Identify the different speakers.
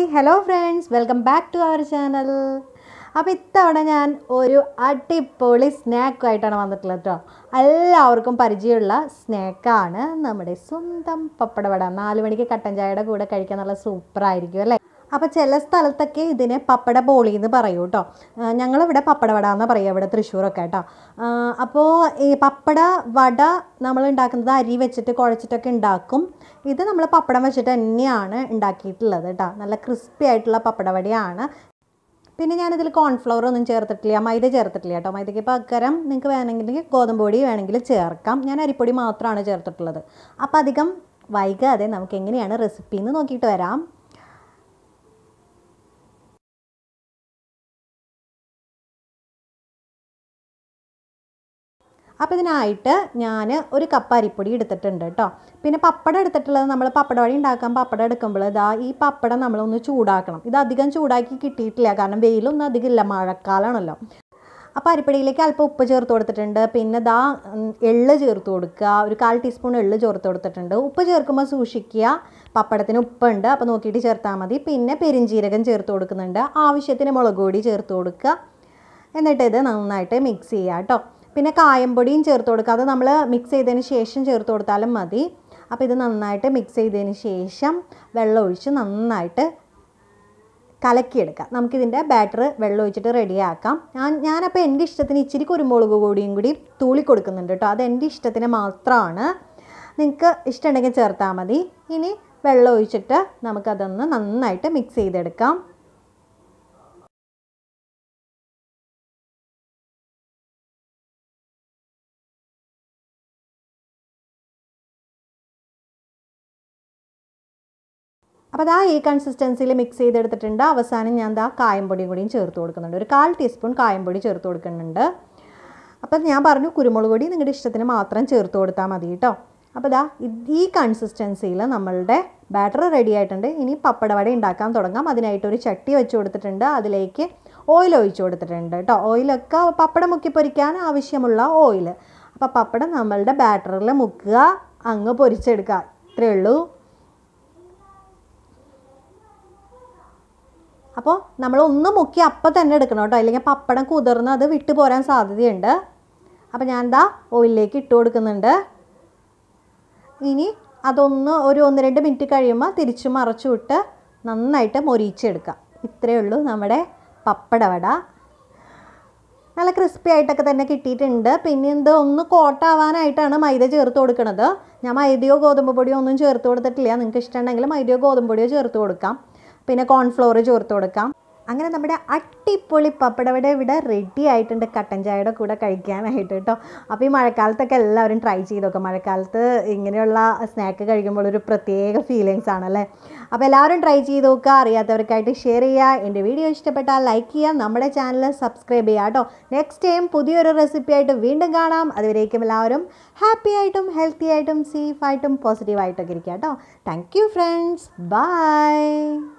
Speaker 1: hello friends welcome back to our channel അപ്പോൾ ഇത്തവണ ഞാൻ ഒരു അടിപൊളി സ്നാക്കുമായിട്ടാണ് വന്നിട്ടുള്ളത് കേട്ടോ എല്ലാവർക്കും പരിചയമുള്ള സ്നാക്കാണ് നമ്മുടെ സ്വന്തം പപ്പടവട നാല് മണിക്ക് കട്ടൻ ചായയുടെ കൂടെ കഴിക്കാൻ നല്ല സൂപ്പറായിരിക്കും അല്ലേ അപ്പോൾ ചില സ്ഥലത്തൊക്കെ ഇതിന് പപ്പട ബോളി എന്ന് പറയൂ കേട്ടോ ഞങ്ങളിവിടെ പപ്പടവട എന്ന് പറയുക ഇവിടെ തൃശ്ശൂരൊക്കെ കേട്ടോ അപ്പോൾ ഈ പപ്പട വട നമ്മൾ ഉണ്ടാക്കുന്നത് അരി വെച്ചിട്ട് കുഴച്ചിട്ടൊക്കെ ഉണ്ടാക്കും ഇത് നമ്മൾ പപ്പടം വെച്ചിട്ട് തന്നെയാണ് ഉണ്ടാക്കിയിട്ടുള്ളത് കേട്ടോ നല്ല ക്രിസ്പി ആയിട്ടുള്ള പപ്പടവടയാണ് പിന്നെ ഞാനിതിൽ കോൺഫ്ലവർ ഒന്നും ചേർത്തിട്ടില്ല മൈദ ചേർത്തിട്ടില്ല കേട്ടോ മൈദയ്ക്ക് പകരം നിങ്ങൾക്ക് വേണമെങ്കിൽ ഗോതമ്പ് പൊടി വേണമെങ്കിൽ ചേർക്കാം ഞാൻ അരിപ്പൊടി മാത്രമാണ് ചേർത്തിട്ടുള്ളത് അപ്പോൾ അധികം വൈകാതെ നമുക്ക് എങ്ങനെയാണ് റെസിപ്പി എന്ന് നോക്കിയിട്ട് വരാം അപ്പോൾ ഇതിനായിട്ട് ഞാൻ ഒരു കപ്പ് അരിപ്പൊടി എടുത്തിട്ടുണ്ട് കേട്ടോ പിന്നെ പപ്പടം എടുത്തിട്ടുള്ളത് നമ്മൾ പപ്പട വഴി ഉണ്ടാക്കാൻ പപ്പടം എടുക്കുമ്പോൾ ഇതാ ഈ പപ്പടം നമ്മളൊന്ന് ചൂടാക്കണം ഇത് അധികം ചൂടാക്കി കിട്ടിയിട്ടില്ല കാരണം വെയിലൊന്നും അധികം ഇല്ല മഴക്കാലമാണല്ലോ അപ്പോൾ അരിപ്പൊടിയിലേക്ക് അല്പം ഉപ്പ് ചേർത്ത് കൊടുത്തിട്ടുണ്ട് പിന്നെ ദാ എള്ള് ചേർത്ത് കൊടുക്കുക ഒരു കാൽ ടീസ്പൂൺ എള്ള് ചേർത്ത് കൊടുത്തിട്ടുണ്ട് ഉപ്പ് ചേർക്കുമ്പോൾ സൂക്ഷിക്കുക പപ്പടത്തിന് ഉപ്പുണ്ട് അപ്പോൾ നോക്കിയിട്ട് ചേർത്താൽ മതി പിന്നെ പെരിഞ്ജീരകം ചേർത്ത് കൊടുക്കുന്നുണ്ട് ആവശ്യത്തിന് മുളക് പൊടി ചേർത്ത് കൊടുക്കുക എന്നിട്ട് ഇത് നന്നായിട്ട് മിക്സ് ചെയ്യുക കേട്ടോ പിന്നെ കായംപൊടിയും ചേർത്ത് കൊടുക്കുക അത് നമ്മൾ മിക്സ് ചെയ്തതിന് ശേഷം ചേർത്ത് കൊടുത്താലും മതി അപ്പോൾ ഇത് നന്നായിട്ട് മിക്സ് ചെയ്തതിന് ശേഷം വെള്ളം ഒഴിച്ച് നന്നായിട്ട് കലക്കിയെടുക്കാം നമുക്കിതിൻ്റെ ബാറ്റർ വെള്ളം ഒഴിച്ചിട്ട് റെഡിയാക്കാം ഞാൻ ഞാനപ്പോൾ എൻ്റെ ഇഷ്ടത്തിന് ഇച്ചിരി കുരുമുളക് പൊടിയും കൂടി തൂളി കൊടുക്കുന്നുണ്ട് കേട്ടോ അത് എൻ്റെ ഇഷ്ടത്തിന് മാത്രമാണ് നിങ്ങൾക്ക് ഇഷ്ടമുണ്ടെങ്കിൽ ചേർത്താൽ മതി ഇനി വെള്ളം ഒഴിച്ചിട്ട് നമുക്കതൊന്ന് നന്നായിട്ട് മിക്സ് ചെയ്തെടുക്കാം അപ്പോൾ അതാ ഈ കൺസിസ്റ്റൻസിയിൽ മിക്സ് ചെയ്തെടുത്തിട്ടുണ്ട് അവസാനം ഞാൻ ദാ കായംപൊടിയും കൂടിയും ചേർത്ത് കൊടുക്കുന്നുണ്ട് ഒരു കാൽ ടീസ്പൂൺ കായംപൊടി ചേർത്ത് കൊടുക്കുന്നുണ്ട് അപ്പം ഞാൻ പറഞ്ഞു കുരുമുളക് പൊടി നിങ്ങളുടെ ഇഷ്ടത്തിന് മാത്രം ചേർത്ത് കൊടുത്താൽ മതി കേട്ടോ അപ്പോൾ ദാ ഈ കൺസിസ്റ്റൻസിയിൽ നമ്മളുടെ ബാറ്റർ റെഡി ആയിട്ടുണ്ട് ഇനി പപ്പടവട ഉണ്ടാക്കാൻ തുടങ്ങാം അതിനായിട്ട് ഒരു ചട്ടി വെച്ച് കൊടുത്തിട്ടുണ്ട് അതിലേക്ക് ഓയിൽ ഒഴിച്ച് കൊടുത്തിട്ടുണ്ട് കേട്ടോ ഓയിലൊക്കെ പപ്പടം മുക്കി പൊരിക്കാൻ ആവശ്യമുള്ള ഓയിൽ അപ്പോൾ പപ്പടം നമ്മളുടെ ബാറ്ററിൽ മുക്കുക അങ്ങ് പൊരിച്ചെടുക്കുക ഇത്രയേ ഉള്ളൂ അപ്പോൾ നമ്മൾ ഒന്ന് മുക്കി അപ്പം തന്നെ എടുക്കണം കേട്ടോ അല്ലെങ്കിൽ പപ്പടം കുതിർന്ന് അത് വിട്ടു പോരാൻ സാധ്യതയുണ്ട് അപ്പോൾ ഞാൻ എന്താ ഓയിലിലേക്ക് ഇട്ട് കൊടുക്കുന്നുണ്ട് ഇനി അതൊന്ന് ഒരു ഒന്ന് രണ്ട് മിനിറ്റ് കഴിയുമ്പോൾ തിരിച്ചു മറച്ചു വിട്ട് നന്നായിട്ട് മൊരിച്ചെടുക്കാം ഇത്രയേ ഉള്ളൂ നമ്മുടെ പപ്പടവട നല്ല ക്രിസ്പി ആയിട്ടൊക്കെ തന്നെ കിട്ടിയിട്ടുണ്ട് പിന്നെ ഇത് ഒന്ന് കോട്ടാവാനായിട്ടാണ് മൈദ ചേർത്ത് കൊടുക്കുന്നത് ഞാൻ മൈദയോ ഗോതമ്പ് പൊടിയോ ഒന്നും ചേർത്ത് കൊടുത്തിട്ടില്ല നിങ്ങൾക്ക് ഇഷ്ടമുണ്ടെങ്കിൽ മൈദയോ ഗോതമ്പ് പൊടിയോ ചേർത്ത് കൊടുക്കാം പിന്നെ കോൺഫ്ലോർ ചേർത്ത് കൊടുക്കാം അങ്ങനെ നമ്മുടെ അട്ടിപ്പൊളി പപ്പടവട ഇവിടെ റെഡി ആയിട്ടുണ്ട് കട്ടൻ ചായയുടെ കൂടെ കഴിക്കാനായിട്ട് കേട്ടോ അപ്പോൾ ഈ മഴക്കാലത്തൊക്കെ എല്ലാവരും ട്രൈ ചെയ്ത് നോക്കാം മഴക്കാലത്ത് ഇങ്ങനെയുള്ള സ്നാക്ക് കഴിക്കുമ്പോൾ ഒരു പ്രത്യേക ഫീലിങ്സ് ആണല്ലേ അപ്പോൾ എല്ലാവരും ട്രൈ ചെയ്ത് നോക്കുക അറിയാത്തവർക്കായിട്ട് ഷെയർ ചെയ്യുക എൻ്റെ വീഡിയോ ഇഷ്ടപ്പെട്ടാൽ ലൈക്ക് ചെയ്യുക നമ്മുടെ ചാനൽ സബ്സ്ക്രൈബ് ചെയ്യുക കേട്ടോ നെക്സ്റ്റ് ടൈം പുതിയൊരു റെസിപ്പി ആയിട്ട് വീണ്ടും കാണാം അതുവരേക്കും എല്ലാവരും ഹാപ്പി ആയിട്ടും ഹെൽത്തി ആയിട്ടും സേഫ് ആയിട്ടും പോസിറ്റീവ് ആയിട്ടൊക്കെ ഇരിക്കുക കേട്ടോ താങ്ക് യു ഫ്രണ്ട്സ് ബൈ